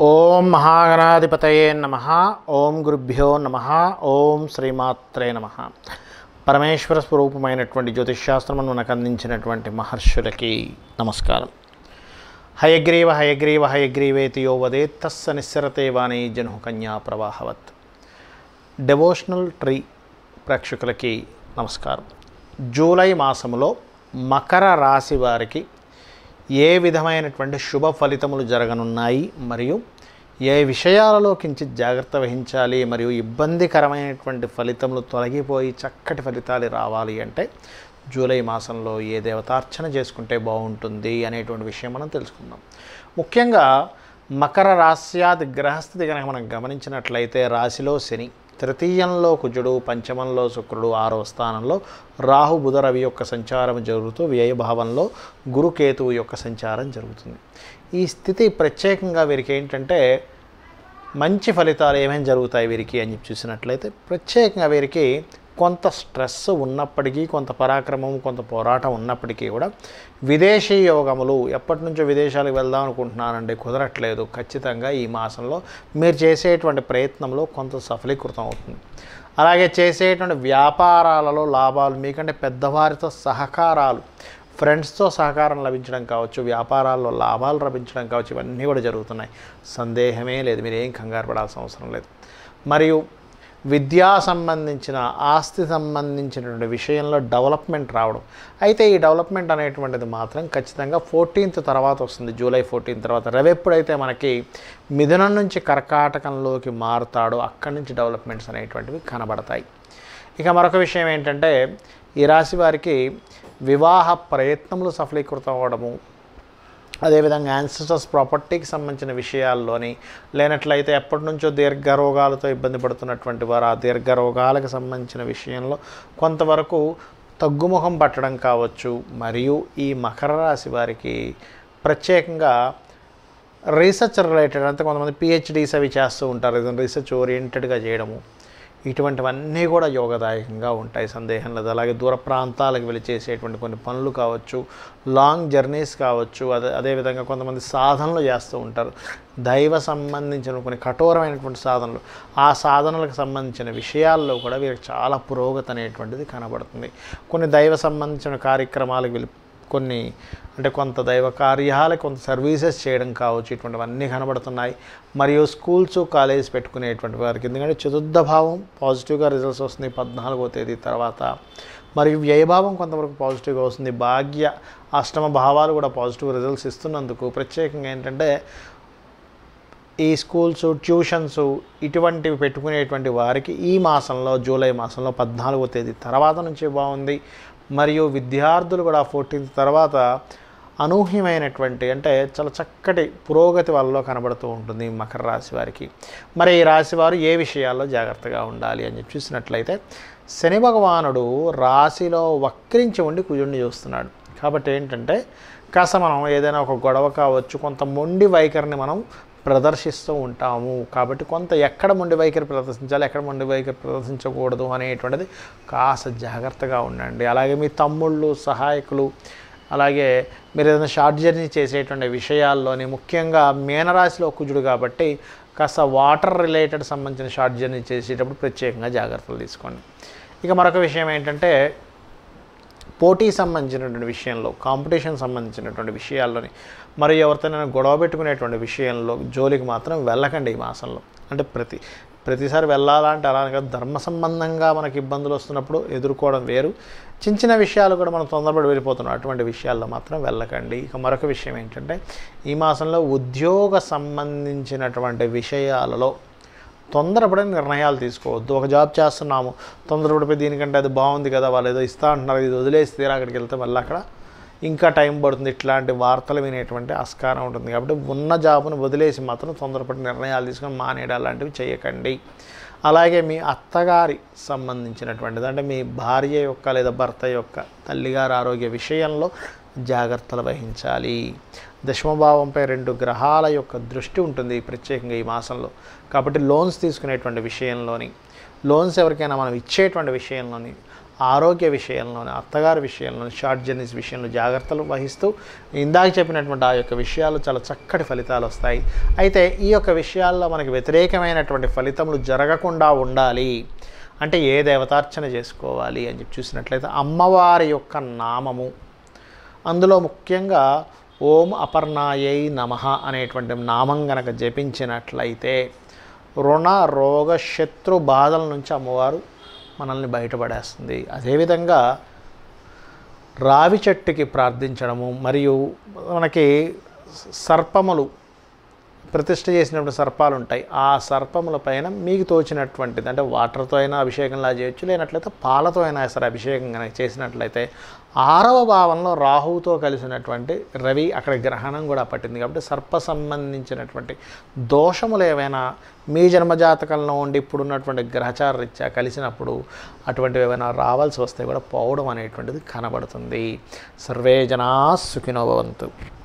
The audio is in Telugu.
ఓం మహాగణాధిపతయే నమ ఓం గురుభ్యో నమ ఓం శ్రీమాత్రే నమ పరమేశ్వర స్వరూపమైనటువంటి జ్యోతిష్శాస్త్రమును మనకు అందించినటువంటి మహర్షులకి నమస్కారం హయగ్రీవ హయగ్రీవ హయగ్రీవేతి యో వదేత్ తస్స నిస్సరతే వాణి జను కన్యా ప్రవాహవత్ డెవోషనల్ ట్రీ ప్రేక్షకులకి నమస్కారం జూలై మాసములో మకర రాశి వారికి ఏ విధమైనటువంటి శుభ ఫలితములు జరగనున్నాయి మరియు ఏ విషయాలలో కించిత్ జాగ్రత్త వహించాలి మరియు ఇబ్బందికరమైనటువంటి ఫలితములు తొలగిపోయి చక్కటి ఫలితాలు రావాలి అంటే జూలై మాసంలో ఏ దేవతార్చన చేసుకుంటే బాగుంటుంది అనేటువంటి విషయం మనం తెలుసుకుందాం ముఖ్యంగా మకర రాశ్యాది గ్రహస్థితి కనుక మనం గమనించినట్లయితే రాశిలో శని తృతీయంలో కుజుడు పంచమంలో శుక్రుడు ఆరవ స్థానంలో రాహు బుధ రవి యొక్క సంచారం జరుగుతూ వ్యయభావంలో గురుకేతువు యొక్క సంచారం జరుగుతుంది ఈ స్థితి ప్రత్యేకంగా వీరికి ఏంటంటే మంచి ఫలితాలు ఏమేమి జరుగుతాయి వీరికి అని చెప్పి చూసినట్లయితే ప్రత్యేకంగా వీరికి కొంత స్ట్రెస్ ఉన్నప్పటికీ కొంత పరాక్రమం కొంత పోరాటం ఉన్నప్పటికీ కూడా విదేశీ యోగములు ఎప్పటి నుంచో విదేశాలకు వెళ్దాం అనుకుంటున్నానండి కుదరట్లేదు ఖచ్చితంగా ఈ మాసంలో మీరు చేసేటువంటి ప్రయత్నంలో కొంత సఫలీకృతం అవుతుంది అలాగే చేసేటువంటి వ్యాపారాలలో లాభాలు మీకంటే పెద్దవారితో సహకారాలు ఫ్రెండ్స్తో సహకారం లభించడం కావచ్చు వ్యాపారాల్లో లాభాలు లభించడం కావచ్చు ఇవన్నీ కూడా జరుగుతున్నాయి సందేహమే లేదు మీరు ఏం కంగారు పడాల్సిన అవసరం లేదు మరియు విద్యా సంబంధించిన ఆస్తి సంబంధించినటువంటి విషయంలో డెవలప్మెంట్ రావడం అయితే ఈ డెవలప్మెంట్ అనేటువంటిది మాత్రం ఖచ్చితంగా ఫోర్టీన్త్ తర్వాత వస్తుంది జూలై ఫోర్టీన్త్ తర్వాత రవి ఎప్పుడైతే మనకి మిథునం నుంచి కర్కాటకంలోకి మారుతాడో అక్కడి నుంచి డెవలప్మెంట్స్ అనేటువంటివి కనబడతాయి ఇక మరొక విషయం ఏంటంటే ఈ రాశి వారికి వివాహ ప్రయత్నములు సఫలీకృతం అవ్వడము అదేవిధంగా యాన్సిస్టర్స్ ప్రాపర్టీకి సంబంధించిన విషయాల్లోని లేనట్లయితే ఎప్పటి నుంచో దీర్ఘరోగాలతో ఇబ్బంది పడుతున్నటువంటి వారు ఆ దీర్ఘరోగాలకు సంబంధించిన విషయంలో కొంతవరకు తగ్గుముఖం పట్టడం కావచ్చు మరియు ఈ మకర రాశి వారికి ప్రత్యేకంగా రీసెర్చ్ రిలేటెడ్ అంటే కొంతమంది పిహెచ్డీస్ అవి చేస్తూ ఉంటారు ఏదైనా రీసెర్చ్ ఓరియంటెడ్గా చేయడము ఇటువంటివన్నీ కూడా యోగదాయకంగా ఉంటాయి సందేహం లేదు అలాగే దూర ప్రాంతాలకు వెళ్ళి చేసేటువంటి కొన్ని పనులు కావచ్చు లాంగ్ జర్నీస్ కావచ్చు అదే అదేవిధంగా కొంతమంది సాధనలు చేస్తూ ఉంటారు దైవ సంబంధించిన కొన్ని కఠోరమైనటువంటి సాధనలు ఆ సాధనలకు సంబంధించిన విషయాల్లో కూడా వీరికి చాలా పురోగతి అనేటువంటిది కనబడుతుంది కొన్ని దైవ సంబంధించిన కార్యక్రమాలకు వెళ్ళి కొన్ని అంటే కొంత దైవ కార్యాలు కొంత సర్వీసెస్ చేయడం కావచ్చు ఇటువంటివన్నీ కనబడుతున్నాయి మరియు స్కూల్స్ కాలేజెస్ పెట్టుకునేటువంటి వారికి ఎందుకంటే చతుర్థ భావం పాజిటివ్గా రిజల్ట్స్ వస్తుంది పద్నాలుగో తేదీ తర్వాత మరియు వ్యయభావం కొంతవరకు పాజిటివ్గా వస్తుంది భాగ్య అష్టమ భావాలు కూడా పాజిటివ్ రిజల్ట్స్ ఇస్తున్నందుకు ప్రత్యేకంగా ఏంటంటే ఈ స్కూల్స్ ట్యూషన్స్ ఇటువంటివి పెట్టుకునేటువంటి వారికి ఈ మాసంలో జూలై మాసంలో పద్నాలుగో తేదీ తర్వాత నుంచి బాగుంది మరియు విద్యార్థులు కూడా ఫోర్టీన్త్ తర్వాత అనూహ్యమైనటువంటి అంటే చాలా చక్కటి పురోగతి వాళ్ళలో కనబడుతూ ఉంటుంది ఈ మకర రాశి వారికి మరి ఈ రాశి వారు ఏ విషయాల్లో జాగ్రత్తగా ఉండాలి అని చెప్పి చూసినట్లయితే శని భగవానుడు రాశిలో వక్రించి ఉండి కుజుడిని చూస్తున్నాడు కాబట్టి ఏంటంటే కాస్త మనం ఏదైనా ఒక గొడవ కావచ్చు కొంత మొండి వైఖరిని మనం ప్రదర్శిస్తూ ఉంటాము కాబట్టి కొంత ఎక్కడ మొండి వైఖరి ప్రదర్శించాలి ఎక్కడ మొండి వైఖరి ప్రదర్శించకూడదు అనేటువంటిది కాస్త జాగ్రత్తగా ఉండండి అలాగే మీ తమ్ముళ్ళు సహాయకులు అలాగే మీరు ఏదైనా షార్ట్ జర్నీ చేసేటువంటి విషయాల్లోని ముఖ్యంగా మీనరాశిలో కుజుడు కాబట్టి కాస్త వాటర్ రిలేటెడ్ సంబంధించిన షార్ట్ జర్నీ చేసేటప్పుడు ప్రత్యేకంగా జాగ్రత్తలు తీసుకోండి ఇక మరొక విషయం ఏంటంటే పోటీ సంబంధించినటువంటి విషయంలో కాంపిటీషన్ సంబంధించినటువంటి విషయాల్లోని మరియు ఎవరితోనైనా గొడవ పెట్టుకునేటువంటి విషయంలో జోలికి మాత్రం వెళ్ళకండి ఈ మాసంలో అంటే ప్రతి ప్రతిసారి వెళ్ళాలంటే అలా కాదు ధర్మ సంబంధంగా మనకి ఇబ్బందులు వస్తున్నప్పుడు ఎదుర్కోవడం వేరు చిన్న చిన్న విషయాలు కూడా మనం తొందరపడి వెళ్ళిపోతున్నాం అటువంటి విషయాల్లో మాత్రం వెళ్ళకండి ఇక మరొక విషయం ఏంటంటే ఈ మాసంలో ఉద్యోగ సంబంధించినటువంటి విషయాలలో తొందరపడి నిర్ణయాలు తీసుకోవద్దు ఒక జాబ్ చేస్తున్నాము తొందరపడిపోయి దీనికంటే అది బాగుంది కదా వాళ్ళు ఏదో ఇస్తా అంటున్నారు ఇది వదిలేసి తీరా అక్కడికి వెళ్తే మళ్ళీ అక్కడ ఇంకా టైం పడుతుంది ఇట్లాంటి వార్తలు వినేటువంటి ఆస్కారం ఉంటుంది కాబట్టి ఉన్న జాబును వదిలేసి మాత్రం తొందరపడి నిర్ణయాలు తీసుకొని మానేయడం లాంటివి చేయకండి అలాగే మీ అత్తగారి సంబంధించినటువంటిది అంటే మీ భార్య యొక్క లేదా భర్త యొక్క తల్లిగారి ఆరోగ్య విషయంలో జాగ్రత్తలు వహించాలి దశమభావంపై రెండు గ్రహాల యొక్క దృష్టి ఉంటుంది ప్రత్యేకంగా ఈ మాసంలో కాబట్టి లోన్స్ తీసుకునేటువంటి విషయంలోని లోన్స్ ఎవరికైనా మనం ఇచ్చేటువంటి విషయంలోని ఆరోగ్య విషయంలోని అత్తగారి విషయంలో షార్ట్ జర్నీస్ విషయంలో జాగ్రత్తలు వహిస్తూ ఇందాక చెప్పినటువంటి ఆ యొక్క విషయాలు చాలా చక్కటి ఫలితాలు వస్తాయి అయితే ఈ యొక్క విషయాల్లో మనకి వ్యతిరేకమైనటువంటి ఫలితములు జరగకుండా ఉండాలి అంటే ఏ దేవతార్చన చేసుకోవాలి అని చెప్పి చూసినట్లయితే అమ్మవారి యొక్క నామము అందులో ముఖ్యంగా ఓం అపర్ణాయై నమ అనేటువంటి నామం గనక జపించినట్లయితే రుణ రోగ శత్రు బాధల నుంచి అమ్మవారు మనల్ని బయటపడేస్తుంది అదేవిధంగా రావి చెట్టుకి ప్రార్థించడము మరియు మనకి సర్పములు ప్రతిష్ఠ చేసినప్పుడు సర్పాలు ఉంటాయి ఆ సర్పముల పైన మీకు తోచినటువంటిది అంటే వాటర్తో అయినా అభిషేకంలా చేయొచ్చు లేనట్లయితే పాలతో అయినా సరే అభిషేకం కనుక చేసినట్లయితే ఆరవ భావంలో రాహువుతో కలిసినటువంటి రవి అక్కడ గ్రహణం కూడా పట్టింది కాబట్టి సర్ప సంబంధించినటువంటి దోషములు ఏవైనా మీ జన్మజాతకంలో ఉండి ఇప్పుడున్నటువంటి గ్రహచార రీత్యా కలిసినప్పుడు అటువంటివి ఏమైనా రావాల్సి వస్తే కూడా పోవడం అనేటువంటిది కనబడుతుంది సర్వే జనా సుఖినో భవంతు